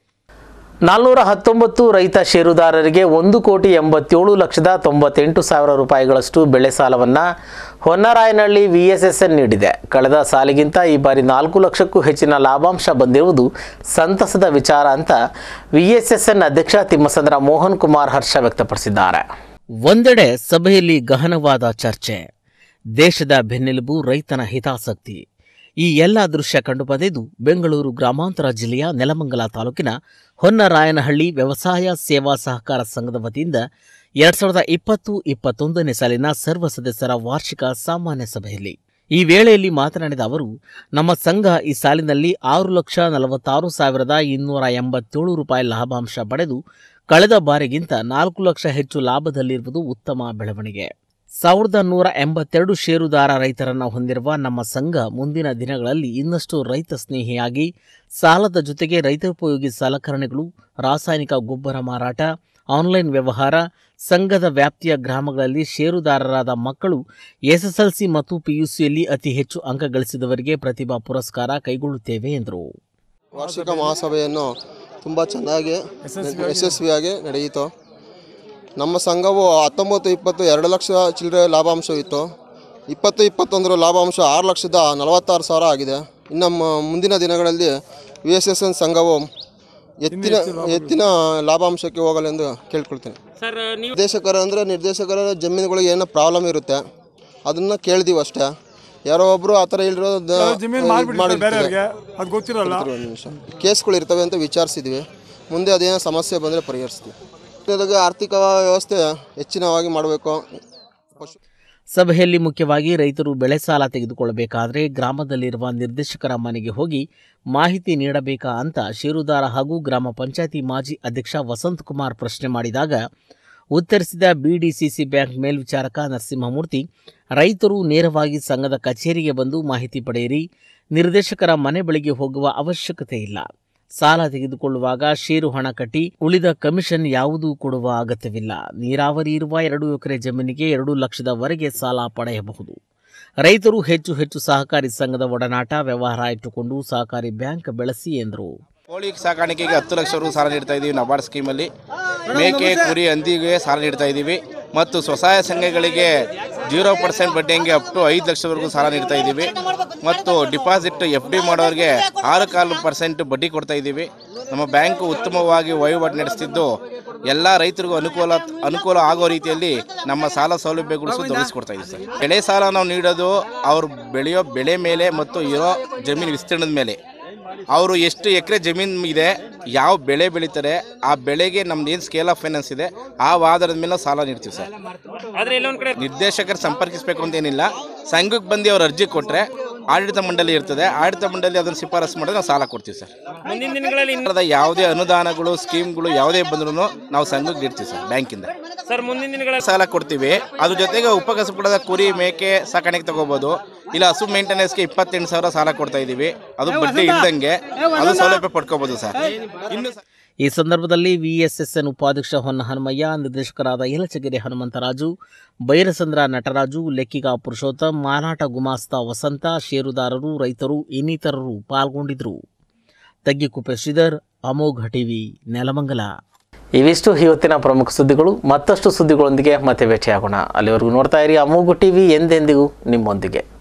ನಾಲ್ನೂರ ಹತ್ತೊಂಬತ್ತು ರೈತ ಷೇರುದಾರರಿಗೆ ಒಂದು ಕೋಟಿ ಎಂಬತ್ತೇಳು ಲಕ್ಷದ ತೊಂಬತ್ತೆಂಟು ಸಾವಿರ ರೂಪಾಯಿಗಳಷ್ಟು ಬೆಳೆ ಸಾಲವನ್ನು ಹೊನ್ನರಾಯನಹಳ್ಳಿ ವಿಎಸ್ಎಸ್ಎನ್ ನೀಡಿದೆ ಕಳೆದ ಸಾಲಿಗಿಂತ ಈ ಬಾರಿ ನಾಲ್ಕು ಲಕ್ಷಕ್ಕೂ ಹೆಚ್ಚಿನ ಲಾಭಾಂಶ ಬಂದಿರುವುದು ಸಂತಸದ ವಿಚಾರ ಅಂತ ವಿಎಸ್ಎಸ್ಎನ್ ಅಧ್ಯಕ್ಷ ತಿಮ್ಮಸಂದ್ರ ಮೋಹನ್ ಕುಮಾರ್ ಹರ್ಷ ವ್ಯಕ್ತಪಡಿಸಿದ್ದಾರೆ ಒಂದೆಡೆ ಸಭೆಯಲ್ಲಿ ಗಹನವಾದ ಚರ್ಚೆ ದೇಶದ ಬೆನ್ನೆಲುಬು ರೈತನ ಹಿತಾಸಕ್ತಿ ಈ ಎಲ್ಲ ದೃಶ್ಯ ಕಂಡುಬಂದಿದ್ದು ಬೆಂಗಳೂರು ಗ್ರಾಮಾಂತರ ಜಿಲ್ಲೆಯ ನೆಲಮಂಗಲ ತಾಲೂಕಿನ ಹೊನ್ನರಾಯನಹಳ್ಳಿ ವ್ಯವಸಾಯ ಸೇವಾ ಸಹಕಾರ ಸಂಘದ ವತಿಯಿಂದ ಎರಡ್ ಸಾವಿರದ ಇಪ್ಪತ್ತು ಇಪ್ಪತ್ತೊಂದನೇ ಸಾಲಿನ ಸರ್ವ ಸದಸ್ಯರ ವಾರ್ಷಿಕ ಸಾಮಾನ್ಯ ಸಭೆಯಲ್ಲಿ ಈ ವೇಳೆಯಲ್ಲಿ ಮಾತನಾಡಿದ ಅವರು ನಮ್ಮ ಸಂಘ ಈ ಸಾಲಿನಲ್ಲಿ ಆರು ಲಕ್ಷ ನಲವತ್ತಾರು ಸಾವಿರದ ಇನ್ನೂರ ಎಂಬತ್ತೇಳು ರೂಪಾಯಿ ಲಾಭಾಂಶ ಪಡೆದು ಕಳೆದ ಬಾರಿಗಿಂತ ನಾಲ್ಕು ಲಕ್ಷ ಹೆಚ್ಚು ಲಾಭದಲ್ಲಿರುವುದು ಉತ್ತಮ ಬೆಳವಣಿಗೆ ಸಾವಿರದ ನೂರ ಎಂಬತ್ತೆರಡು ಷೇರುದಾರ ರೈತರನ್ನು ಹೊಂದಿರುವ ನಮ್ಮ ಸಂಘ ಮುಂದಿನ ದಿನಗಳಲ್ಲಿ ಇನ್ನಷ್ಟು ರೈತ ಸ್ನೇಹಿಯಾಗಿ ಸಾಲದ ಜೊತೆಗೆ ರೈತೋಪಯೋಗಿ ಸಲಕರಣೆಗಳು ರಾಸಾಯನಿಕ ಗೊಬ್ಬರ ಮಾರಾಟ ಆನ್ಲೈನ್ ವ್ಯವಹಾರ ಸಂಘದ ವ್ಯಾಪ್ತಿಯ ಗ್ರಾಮಗಳಲ್ಲಿ ಷೇರುದಾರರಾದ ಮಕ್ಕಳು ಎಸ್ಎಸ್ಎಲ್ಸಿ ಮತ್ತು ಪಿಯುಸಿಯಲ್ಲಿ ಅತಿ ಹೆಚ್ಚು ಅಂಕ ಗಳಿಸಿದವರಿಗೆ ಪ್ರತಿಭಾ ಪುರಸ್ಕಾರ ಕೈಗೊಳ್ಳುತ್ತೇವೆ ಎಂದರು ವಾರ್ಷಿಕ ಮಹಾಸಭೆಯನ್ನು ತುಂಬ ಚೆನ್ನಾಗಿ ಯಶಸ್ವಿಯಾಗಿ ನಡೆಯಿತು ನಮ್ಮ ಸಂಘವು ಹತ್ತೊಂಬತ್ತು ಇಪ್ಪತ್ತು ಎರಡು ಲಕ್ಷ ಚಿಲ್ಲರೆ ಲಾಭಾಂಶವಿತ್ತು ಇಪ್ಪತ್ತು ಇಪ್ಪತ್ತೊಂದರ ಲಾಭಾಂಶ ಆರು ಲಕ್ಷದ ನಲವತ್ತಾರು ಸಾವಿರ ಆಗಿದೆ ಇನ್ನು ಮ- ಮುಂದಿನ ದಿನಗಳಲ್ಲಿ ವಿ ಎಸ್ ಎಸ್ ಎನ್ ಸಂಘವು ಎತ್ತಿನ ಎತ್ತಿನ ಲಾಭಾಂಶಕ್ಕೆ ಹೋಗಲೆಂದು ಕೇಳ್ಕೊಳ್ತೇನೆ ನಿರ್ದೇಶಕರು ಅಂದರೆ ನಿರ್ದೇಶಕರ ಜಮೀನುಗಳಿಗೆ ಏನೋ ಪ್ರಾಬ್ಲಮ್ ಇರುತ್ತೆ ಅದನ್ನು ಕೇಳಿದೀವಿ ಅಷ್ಟೇ ಯಾರೋ ಒಬ್ಬರು ಆ ಥರ ಹೇಳಿರೋದು ಜಮೀನು ಮಾಡ್ಬಿಟ್ಟಿರ್ತಾರೆ ಬೇರೆಯವ್ರಿಗೆ ಅದು ಗೊತ್ತಿರಲ್ಲ ನಿಮಿಷ ಕೇಸ್ಗಳು ಇರ್ತವೆ ಅಂತ ವಿಚಾರಿಸಿದ್ವಿ ಮುಂದೆ ಅದೇನೋ ಸಮಸ್ಯೆ ಬಂದರೆ ಪರಿಹರಿಸ್ತೀವಿ ಜೊತೆಗೆ ಆರ್ಥಿಕ ವ್ಯವಸ್ಥೆ ಹೆಚ್ಚಿನವಾಗಿ ಮಾಡಬೇಕು ಪಶು ಸಭೆಯಲ್ಲಿ ಮುಖ್ಯವಾಗಿ ರೈತರು ಬೆಳೆ ಸಾಲ ತೆಗೆದುಕೊಳ್ಳಬೇಕಾದರೆ ಗ್ರಾಮದಲ್ಲಿರುವ ನಿರ್ದೇಶಕರ ಮನೆಗೆ ಹೋಗಿ ಮಾಹಿತಿ ನೀಡಬೇಕಾ ಅಂತ ಷೇರುದಾರ ಹಾಗೂ ಗ್ರಾಮ ಪಂಚಾಯತಿ ಮಾಜಿ ಅಧ್ಯಕ್ಷ ವಸಂತಕುಮಾರ್ ಪ್ರಶ್ನೆ ಮಾಡಿದಾಗ ಉತ್ತರಿಸಿದ ಬಿಡಿಸಿಸಿ ಬ್ಯಾಂಕ್ ಮೇಲ್ವಿಚಾರಕ ನರಸಿಂಹಮೂರ್ತಿ ರೈತರು ನೇರವಾಗಿ ಸಂಘದ ಕಚೇರಿಗೆ ಬಂದು ಮಾಹಿತಿ ಪಡೆಯಿರಿ ನಿರ್ದೇಶಕರ ಮನೆ ಬಳಿಗೆ ಹೋಗುವ ಅವಶ್ಯಕತೆ ಇಲ್ಲ ಸಾಲ ತೆಗೆದುಕೊಳ್ಳುವಾಗ ಷೇರು ಹಣ ಕಟ್ಟಿ ಉಳಿದ ಕಮಿಷನ್ ಯಾವುದೂ ಕೊಡುವ ಅಗತ್ಯವಿಲ್ಲ ನೀರಾವರಿ ಇರುವ ಎರಡು ಎಕರೆ ಜಮೀನಿಗೆ ಎರಡು ಲಕ್ಷದವರೆಗೆ ಸಾಲ ಪಡೆಯಬಹುದು ರೈತರು ಹೆಚ್ಚು ಹೆಚ್ಚು ಸಹಕಾರಿ ಸಂಘದ ಒಡನಾಟ ವ್ಯವಹಾರ ಇಟ್ಟುಕೊಂಡು ಸಹಕಾರಿ ಬ್ಯಾಂಕ್ ಬೆಳೆಸಿ ಎಂದರು ಕೋಳಿ ಸಾಕಾಣಿಕೆಗೆ ಹತ್ತು ಲಕ್ಷವರೆಗೂ ಸಾಲ ನೀಡ್ತಾ ಇದ್ದೀವಿ ನಬಾರ್ಡ್ ಸ್ಕೀಮಲ್ಲಿ ಮೇಕೆ ಕುರಿ ಹಂದಿಗೆ ಸಾಲ ನೀಡ್ತಾ ಇದ್ದೀವಿ ಮತ್ತು ಸ್ವಸಹಾಯ ಸಂಘಗಳಿಗೆ ಜೀರೋ ಪರ್ಸೆಂಟ್ ಬಡ್ಡಿಯಂಗೆ ಅಪ್ ಟು ಐದು ಲಕ್ಷವರೆಗೂ ಸಾಲ ನೀಡ್ತಾ ಇದ್ದೀವಿ ಮತ್ತು ಡಿಪಾಸಿಟ್ ಎಫ್ ಡಿ ಮಾಡೋರಿಗೆ ಆರು ಕಾಲು ಪರ್ಸೆಂಟ್ ಬಡ್ಡಿ ಕೊಡ್ತಾ ಇದ್ದೀವಿ ನಮ್ಮ ಬ್ಯಾಂಕು ಉತ್ತಮವಾಗಿ ವಹಿವಾಟು ನಡೆಸ್ತಿದ್ದು ಎಲ್ಲ ರೈತರಿಗೂ ಅನುಕೂಲ ಅನುಕೂಲ ಆಗೋ ರೀತಿಯಲ್ಲಿ ನಮ್ಮ ಸಾಲ ಸೌಲಭ್ಯಗಳು ಸಹ ದೊರಕಿಸ್ಕೊಡ್ತಾ ಇದ್ದೀವಿ ಸರ್ ಬೆಳೆ ಸಾಲ ನಾವು ನೀಡೋದು ಅವ್ರು ಬೆಳೆಯೋ ಬೆಳೆ ಮೇಲೆ ಮತ್ತು ಇರೋ ಜಮೀನು ವಿಸ್ತೀರ್ಣದ ಮೇಲೆ ಅವರು ಎಷ್ಟು ಎಕರೆ ಜಮೀನು ಇದೆ ಯಾವ ಬೆಳೆ ಬೆಳೀತಾರೆ ಆ ಬೆಳೆಗೆ ನಮ್ದು ಏನು ಸ್ಕೇಲ್ ಆಫ್ ಫೈನಾನ್ಸ್ ಇದೆ ಆ ಆಧಾರದ ಮೇಲೆ ನಾವು ಸಾಲ ನೀಡ್ತೀವಿ ಸರ್ ನಿರ್ದೇಶಕರು ಸಂಪರ್ಕಿಸಬೇಕು ಅಂತ ಏನಿಲ್ಲ ಸಂಘಕ್ಕೆ ಬಂದು ಅವ್ರು ಅರ್ಜಿ ಕೊಟ್ಟರೆ ಆಡಳಿತ ಮಂಡಳಿ ಇರ್ತದೆ ಆಡಳಿತ ಮಂಡಳಿ ಅದನ್ನು ಶಿಫಾರಸು ಮಾಡಿದ್ರೆ ನಾವು ಸಾಲ ಕೊಡ್ತೀವಿ ಸರ್ ಮುಂದಿನ ದಿನಗಳಲ್ಲಿ ಯಾವುದೇ ಅನುದಾನಗಳು ಸ್ಕೀಮ್ಗಳು ಯಾವುದೇ ಬಂದ್ರೂ ನಾವು ಸಂಘಕ್ಕೆ ನೀಡ್ತೀವಿ ಸರ್ ಬ್ಯಾಂಕಿಂದ ಸರ್ ಮುಂದಿನ ದಿನಗಳ ಸಾಲ ಕೊಡ್ತೀವಿ ಅದ್ರ ಜೊತೆಗೆ ಉಪಕಸಪುಟದ ಕುರಿ ಮೇಕೆ ಸಾಕಾಣಿಕೆ ತಗೋಬಹುದು ಇಲ್ಲ ಹಸು ಮೇಂಟೆನೆನ್ಸ್ಗೆ ಇಪ್ಪತ್ತೆಂಟು ಸಾವಿರ ಸಾಲ ಕೊಡ್ತಾ ಇದೀವಿ ಅದು ಬಡ್ಡಿ ಇಲ್ದಂಗೆ ಅದು ಸೌಲಭ್ಯ ಪಡ್ಕೋಬಹುದು ಸರ್ ಇನ್ನು ಈ ಸಂದರ್ಭದಲ್ಲಿ ವಿಎಸ್ಎಸ್ಎನ್ ಉಪಾಧ್ಯಕ್ಷ ಹೊನ್ನ ಹನುಮಯ್ಯ ನಿರ್ದೇಶಕರಾದ ಯಲಚಗೆರೆ ಹನುಮಂತರಾಜು ಬೈರಸಂದ್ರ ನಟರಾಜು ಲೆಕ್ಕಿಗ ಪುರುಷೋತ್ತಮ್ ಮಾರಾಟ ಗುಮಾಸ್ತ ವಸಂತ ಷೇರುದಾರರು ರೈತರು ಇನ್ನಿತರರು ಪಾಲ್ಗೊಂಡಿದ್ದರು ತಗ್ಗಿಕುಪ್ಪೆ ಶ್ರೀಧರ್ ಅಮೋಘ ಟಿವಿ ನೆಲಮಂಗಲ ಇವಿಷ್ಟು ಇವತ್ತಿನ ಪ್ರಮುಖ ಸುದ್ದಿಗಳು ಮತ್ತಷ್ಟು ಸುದ್ದಿಗಳೊಂದಿಗೆ ಮತ್ತೆ ಭೇಟಿಯಾಗೋಣ ಅಲ್ಲಿವರೆಗೂ ನೋಡ್ತಾ ಇರಿ ಅಮೋಘ ಟಿವಿ ಎಂದೆಂದಿಗೂ ನಿಮ್ಮೊಂದಿಗೆ